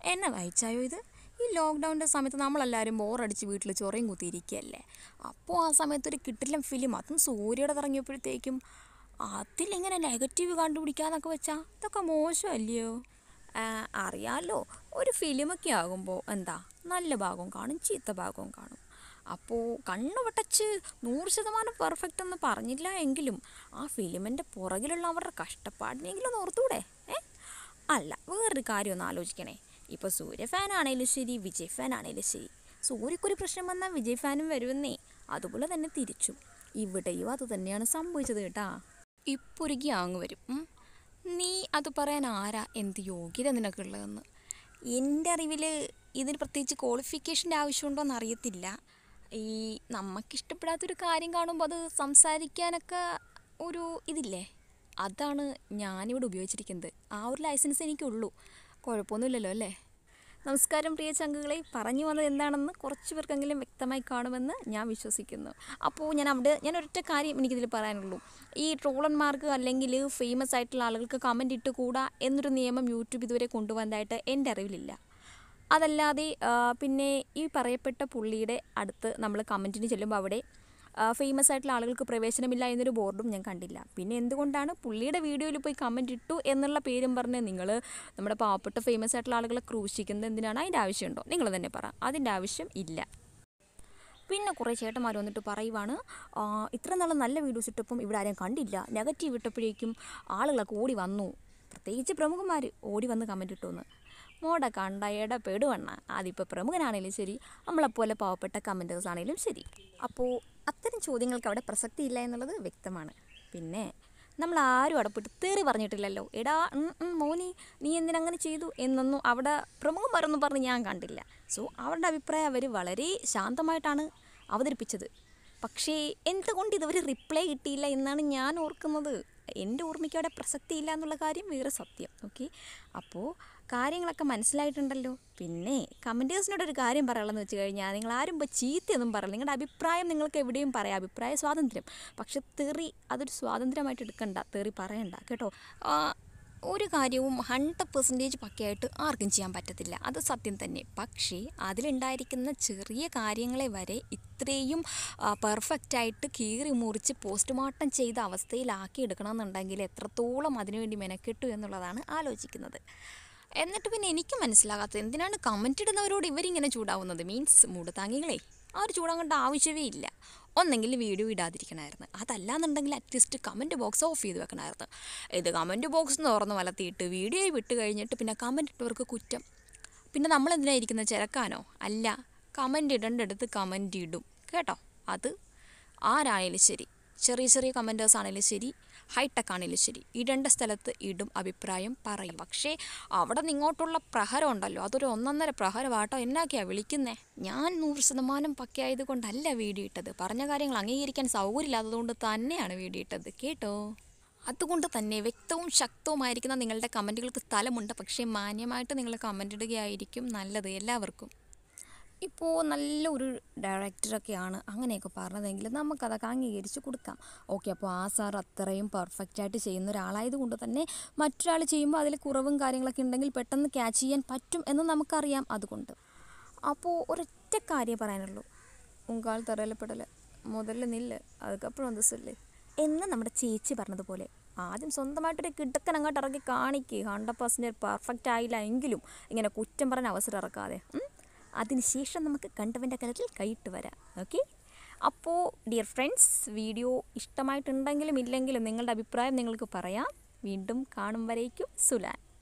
എന്നെ വായിച്ചായോ ഇത് ഈ ലോക്ക്ഡൗണിൻ്റെ സമയത്ത് നമ്മളെല്ലാവരും ബോറടിച്ച് വീട്ടിൽ ചൊറയും കുത്തിയിരിക്കുകയല്ലേ അപ്പോൾ ആ സമയത്ത് ഒരു കിട്ടില്ല ഫിലിം അതും സൂര്യയുടെ ഇറങ്ങിയപ്പോഴത്തേക്കും അതിലിങ്ങനെ നെഗറ്റീവ് കണ്ടുപിടിക്കാന്നൊക്കെ വെച്ചാൽ ഇതൊക്കെ മോശമല്ലയോ ആ, അറിയാലോ ഒരു ഫിലിമൊക്കെ ആകുമ്പോൾ എന്താ നല്ല ഭാഗവും കാണും ചീത്ത ഭാഗവും കാണും അപ്പോൾ കണ്ണു വെട്ടച്ച് നൂറ് ശതമാനം പെർഫെക്റ്റ് എന്ന് പറഞ്ഞില്ല എങ്കിലും ആ ഫിലിമിൻ്റെ പുറകിലുള്ള അവരുടെ കഷ്ടപ്പാടിനെങ്കിലും ഒന്ന് ഓർത്തൂടെ ഏ അല്ല വേറൊരു കാര്യം ഒന്ന് ആലോചിക്കണേ ഇപ്പോൾ സൂര്യ ഫാൻ ആണേലും ശരി വിജയ് ഫാൻ ആണേലും ശരി സൂര്യക്കൊരു പ്രശ്നം വന്നാൽ വിജയ് ഫാനും വരുമെന്നേ അതുപോലെ തന്നെ തിരിച്ചും ഇവിടെയും അത് തന്നെയാണ് സംഭവിച്ചത് കേട്ടാ ഇപ്പോൾ ഒരു ഗ്യാങ് വരും ഉം. നീ അത് പറയാൻ ആരാ എന്ത് യോഗ്യത നിനക്കുള്ളതെന്ന് എൻ്റെ അറിവിൽ ഇതിന് പ്രത്യേകിച്ച് ക്വാളിഫിക്കേഷൻ്റെ ആവശ്യമുണ്ടോ എന്ന് അറിയത്തില്ല ഈ നമുക്കിഷ്ടപ്പെടാത്തൊരു കാര്യം കാണുമ്പോൾ അത് സംസാരിക്കാനൊക്കെ ഒരു ഇതില്ലേ അതാണ് ഞാനിവിടെ ഉപയോഗിച്ചിരിക്കുന്നത് ആ ഒരു ലൈസൻസ് എനിക്കുള്ളൂ കുഴപ്പമൊന്നുമില്ലല്ലോ അല്ലേ നമസ്കാരം പ്രിയ ചങ്കുകളെ പറഞ്ഞു വന്നത് എന്താണെന്ന് കുറച്ച് പേർക്കെങ്കിലും വ്യക്തമായി കാണുമെന്ന് ഞാൻ വിശ്വസിക്കുന്നു അപ്പോൾ ഞാൻ അവിടെ ഞാൻ ഒരൊറ്റ കാര്യം എനിക്കിതിൽ പറയാനുള്ളൂ ഈ ട്രോളന്മാർക്ക് അല്ലെങ്കിൽ ഫേമസ് ആയിട്ടുള്ള ആളുകൾക്ക് കമൻ്റ് ഇട്ട് കൂടാ എന്നൊരു നിയമം യൂട്യൂബ് ഇതുവരെ കൊണ്ടുവന്നതായിട്ട് എൻ്റെ അറിവിലില്ല അതല്ലാതെ ആ, പിന്നെ ഈ പറയപ്പെട്ട പുള്ളിയുടെ അടുത്ത് നമ്മൾ കമൻറ്റിന് ചെല്ലുമ്പോൾ അവിടെ ഫേമസ് ആയിട്ടുള്ള ആളുകൾക്ക് പ്രവേശനമില്ല എന്നൊരു ബോർഡും ഞാൻ കണ്ടില്ല പിന്നെ എന്തുകൊണ്ടാണ് പുള്ളിയുടെ വീഡിയോയിൽ പോയി കമൻറ്റ് ഇട്ടു എന്നുള്ള പേരും പറഞ്ഞ് നിങ്ങൾ നമ്മുടെ പാവപ്പെട്ട ഫേമസ് ആയിട്ടുള്ള ആളുകളെ ക്രൂശിക്കുന്നത് എന്തിനാണ് അതിൻ്റെ ആവശ്യമുണ്ടോ നിങ്ങൾ തന്നെ പറ അതിൻ്റെ ആവശ്യം ഇല്ല പിന്നെ കുറേ ചേട്ടന്മാർ വന്നിട്ട് പറയുവാണ് "ആ, ഇത്ര നാൾ നല്ല വീഡിയോസ് ഇട്ടപ്പം ഇവിടെ ആരെയും കണ്ടില്ല നെഗറ്റീവ് ഇട്ടപ്പോഴേക്കും ആളുകളൊക്കെ ഓടി വന്നു പ്രത്യേകിച്ച് പ്രമുഖന്മാർ ഓടി വന്ന് കമൻറ്റ് ഇട്ടുവന്ന് മോടെ കണ്ട എട പെടുവണ്ണ അതിപ്പോൾ പ്രമുഖനാണേലും ശരി നമ്മളെപ്പോലെ പാവപ്പെട്ട കമൻറ്റേഴ്സ് ആണേലും ശരി അപ്പോൾ അത്തരം ചോദ്യങ്ങൾക്ക് അവിടെ പ്രസക്തിയില്ല എന്നുള്ളത് വ്യക്തമാണ് പിന്നെ നമ്മൾ ആരും അടപ്പിട്ട് തേറി പറഞ്ഞിട്ടില്ലല്ലോ എടാ ഉം, ഉം, മോനി നീ എന്തിനങ്ങനെ ചെയ്തു എന്നൊന്നും അവിടെ പ്രമുഖന്മാരൊന്നും പറഞ്ഞ് ഞാൻ കണ്ടില്ല സോ അവരുടെ അഭിപ്രായം അവർ വളരെ ശാന്തമായിട്ടാണ് അവതരിപ്പിച്ചത് പക്ഷേ എന്തുകൊണ്ട് ഇതുവരെ റിപ്ലൈ കിട്ടിയില്ല എന്നാണ് ഞാൻ ഓർക്കുന്നത് എൻ്റെ ഓർമ്മയ്ക്ക് അവിടെ പ്രസക്തിയില്ല എന്നുള്ള കാര്യം വേറെ സത്യം ഓക്കെ അപ്പോൾ കാര്യങ്ങളൊക്കെ മനസ്സിലായിട്ടുണ്ടല്ലോ പിന്നെ കമൻറ്റേഴ്സിനോട് ഒരു കാര്യം പറയാനുള്ളതെന്ന് വെച്ച് കഴിഞ്ഞാൽ നിങ്ങൾ ആരും ഇപ്പോൾ ചീത്തയൊന്നും പറയില്ല നിങ്ങളുടെ അഭിപ്രായം നിങ്ങൾക്ക് എവിടെയും പറയാം അഭിപ്രായ സ്വാതന്ത്ര്യം പക്ഷെ തെറി അതൊരു സ്വാതന്ത്ര്യമായിട്ട് എടുക്കണ്ട തെറി പറയണ്ട കേട്ടോ ആ, ഒരു കാര്യവും ഹൺഡ്രഡ് പെർസെൻറ്റേജ് പക്കയായിട്ട് ആർക്കും ചെയ്യാൻ പറ്റത്തില്ല അത് സത്യം തന്നെ പക്ഷേ അതിലുണ്ടായിരിക്കുന്ന ചെറിയ കാര്യങ്ങളെ വരെ ഇത്രയും പെർഫെക്റ്റായിട്ട് കീറി മുറിച്ച് പോസ്റ്റ്മോർട്ടം ചെയ്ത അവസ്ഥയിലാക്കി എടുക്കണമെന്നുണ്ടെങ്കിൽ എത്രത്തോളം അതിനുവേണ്ടി മെനക്കെട്ടു എന്നുള്ളതാണ് ആലോചിക്കുന്നത് എന്നിട്ട് പിന്നെ എനിക്ക് മനസ്സിലാകാത്തത് എന്തിനാണ് കമൻ്റ് ഇടുന്നവരോട് ഇവരിങ്ങനെ ചൂടാവുന്നത് മീൻസ് മൂടത്താങ്ങികളെ ആ ഒരു ചൂടാകേണ്ട ആവശ്യമേ ഇല്ല ഒന്നെങ്കിൽ വീഡിയോ ഇടാതിരിക്കണമായിരുന്നു അതല്ലാന്നുണ്ടെങ്കിൽ അറ്റ്ലീസ്റ്റ് കമൻറ്റ് ബോക്സ് ഓഫ് ചെയ്ത് വെക്കണമായിരുന്നു ഇത് കമൻറ്റ് ബോക്സ് തുറന്ന് വളർത്തിയിട്ട് വീഡിയോ വിട്ട് കഴിഞ്ഞിട്ട് പിന്നെ കമൻറ്റ് ഇട്ടവർക്ക് കുറ്റം പിന്നെ നമ്മൾ എന്തിനാ ഇരിക്കുന്നത് ചിരക്കാനോ അല്ല കമൻ്റ് ഇടേണ്ടടുത്ത് കമൻ്റ് ഇടും കേട്ടോ അത് ആരായാലും ശരി ചെറിയ ചെറിയ കമൻറ്റേഴ്സ് ആണെങ്കിലും ശരി ഹൈടെക് ആണെങ്കിലും ശരി ഇടേണ്ട സ്ഥലത്ത് ഇടും അഭിപ്രായം പറയും പക്ഷേ അവിടെ നിന്ന് ഇങ്ങോട്ടുള്ള പ്രഹരം ഉണ്ടല്ലോ അതൊരു ഒന്നൊന്നര പ്രഹരമാട്ടോ എന്നാക്കിയാ വിളിക്കുന്നേ ഞാൻ നൂറ് ശതമാനം പക്കയായത് കൊണ്ടല്ല വീഡിയോ ഇട്ടത് പറഞ്ഞ കാര്യങ്ങൾ അംഗീകരിക്കാൻ സൗകര്യമില്ലാത്തതുകൊണ്ട് തന്നെയാണ് വീഡിയോ ഇട്ടത് കേട്ടോ അതുകൊണ്ട് തന്നെ വ്യക്തവും ശക്തവുമായിരിക്കുന്ന നിങ്ങളുടെ കമൻറ്റുകൾക്ക് സ്ഥലമുണ്ട് പക്ഷേ മാന്യമായിട്ട് നിങ്ങൾ കമൻ്റ് ഇടുകയായിരിക്കും നല്ലത് എല്ലാവർക്കും ഇപ്പോൾ നല്ല ഒരു ഡയറക്ടറൊക്കെയാണ് അങ്ങനെയൊക്കെ പറഞ്ഞതെങ്കിൽ നമുക്കതൊക്കെ അംഗീകരിച്ച് കൊടുക്കാം ഓക്കെ അപ്പോൾ ആ സാർ അത്രയും പെർഫെക്റ്റ് ആയിട്ട് ചെയ്യുന്ന ഒരാളായത് കൊണ്ട് തന്നെ മറ്റൊരാൾ ചെയ്യുമ്പോൾ അതിൽ കുറവും കാര്യങ്ങളൊക്കെ ഉണ്ടെങ്കിൽ പെട്ടെന്ന് ക്യാച്ച് ചെയ്യാൻ പറ്റും എന്ന് നമുക്കറിയാം അതുകൊണ്ട് അപ്പോൾ ഒരൊറ്റ കാര്യം പറയാനുള്ളൂ ഉങ്കാൽ തറയിലപ്പെടൽ മുതൽ നില്ല് അതുക്കപ്പുറം അന്തസ്സല്ലേ എന്ന് നമ്മുടെ ചേച്ചി പറഞ്ഞതുപോലെ ആദ്യം സ്വന്തമായിട്ടൊരു കിടക്കൻ അങ്ങോട്ട് ഇറക്കി കാണിക്കുക ഹൺഡ്രഡ് പെർസെൻറ്റ് പെർഫെക്റ്റ് ആയില്ല എങ്കിലും ഇങ്ങനെ കുറ്റം പറഞ്ഞ അവസരം ഇറക്കാതെ ഉം? അതിനുശേഷം നമുക്ക് കണ്ടവൻ്റെ കലത്തിൽ കൈയിട്ട് വരാം ഓക്കെ അപ്പോൾ ഡിയർ ഫ്രണ്ട്സ് വീഡിയോ ഇഷ്ടമായിട്ടുണ്ടെങ്കിലും ഇല്ലെങ്കിലും നിങ്ങളുടെ അഭിപ്രായം നിങ്ങൾക്ക് പറയാം വീണ്ടും കാണും വരേക്കും സുലാൻ